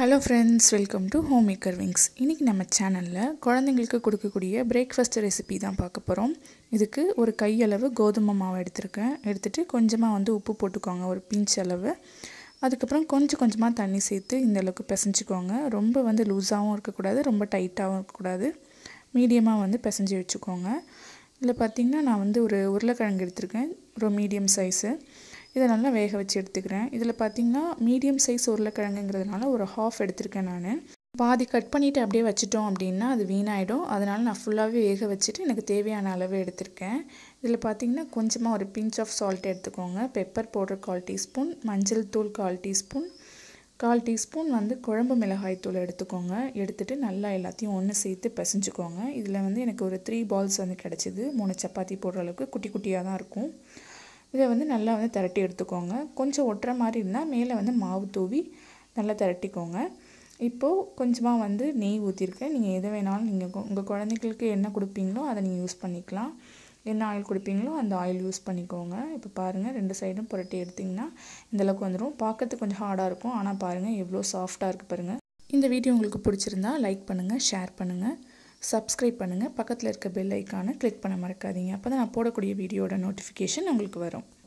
hello friends welcome to home maker wings இன்றைக்கி நம்ம சேனலில் குழந்தைங்களுக்கு கொடுக்கக்கூடிய பிரேக்ஃபாஸ்ட் ரெசிபி தான் பார்க்க போகிறோம் இதுக்கு ஒரு கையளவு கோதுமை மாவு எடுத்திருக்கேன் எடுத்துகிட்டு கொஞ்சமாக வந்து உப்பு போட்டுக்கோங்க ஒரு பிஞ்ச் அளவு அதுக்கப்புறம் கொஞ்சம் கொஞ்சமாக தண்ணி சேர்த்து இந்த அளவுக்கு பிசைஞ்சிக்கோங்க ரொம்ப வந்து லூஸாகவும் இருக்கக்கூடாது ரொம்ப டைட்டாகவும் இருக்கக்கூடாது மீடியமாக வந்து பிசைஞ்சு வச்சுக்கோங்க இதில் பார்த்திங்கன்னா நான் வந்து ஒரு உருளைக்கிழங்கு எடுத்திருக்கேன் ஒரு மீடியம் சைஸு இதை நல்லா வேக வச்சு எடுத்துக்கிறேன் இதில் பார்த்திங்கன்னா மீடியம் சைஸ் உருளைக்கிழங்குங்கிறதுனால ஒரு ஹாஃப் எடுத்திருக்கேன் நான் பாதி கட் பண்ணிவிட்டு அப்படியே வச்சிட்டோம் அப்படின்னா அது வீணாயிடும் அதனால் நான் ஃபுல்லாகவே வேக வச்சுட்டு எனக்கு தேவையான அளவு எடுத்திருக்கேன் இதில் பார்த்திங்கன்னா கொஞ்சமாக ஒரு பிஞ்ச் ஆஃப் சால்ட் எடுத்துக்கோங்க பெப்பர் பவுடர் கால் டீஸ்பூன் மஞ்சள் தூள் கால் டீஸ்பூன் கால் டீஸ்பூன் வந்து குழம்பு மிளகாய் தூள் எடுத்துக்கோங்க எடுத்துகிட்டு நல்லா எல்லாத்தையும் ஒன்று சேர்த்து பிசைஞ்சுக்கோங்க இதில் வந்து எனக்கு ஒரு த்ரீ பால்ஸ் வந்து கிடச்சிது மூணு சப்பாத்தி போடுற அளவுக்கு குட்டி குட்டியாக தான் இருக்கும் இதை வந்து நல்லா வந்து திரட்டி எடுத்துக்கோங்க கொஞ்சம் ஒட்டுற மாதிரி இருந்தால் மேலே வந்து மாவு தூவி நல்லா திரட்டிக்கோங்க இப்போது கொஞ்சமாக வந்து நெய் ஊற்றிருக்கேன் நீங்கள் எதை வேணாலும் நீங்கள் உங்கள் குழந்தைங்களுக்கு என்ன கொடுப்பீங்களோ அதை நீங்கள் யூஸ் பண்ணிக்கலாம் என்ன ஆயில் கொடுப்பீங்களோ அந்த ஆயில் யூஸ் பண்ணிக்கோங்க இப்போ பாருங்கள் ரெண்டு சைடும் புரட்டி எடுத்திங்கன்னா இந்தளவுக்கு வந்துடும் பார்க்கறதுக்கு கொஞ்சம் ஹார்டாக இருக்கும் ஆனால் பாருங்கள் எவ்வளோ சாஃப்டாக இருக்குது பாருங்கள் இந்த வீடியோ உங்களுக்கு பிடிச்சிருந்தா லைக் பண்ணுங்கள் ஷேர் பண்ணுங்கள் சப்ஸ்கிரைப் பண்ணுங்கள் பக்கத்தில் இருக்க பெல் ஐக்கானை கிளிக் பண்ண மறக்காதீங்க அப்போ தான் நான் போடக்கூடிய வீடியோட நோட்டிஃபிகேஷன் உங்களுக்கு வரும்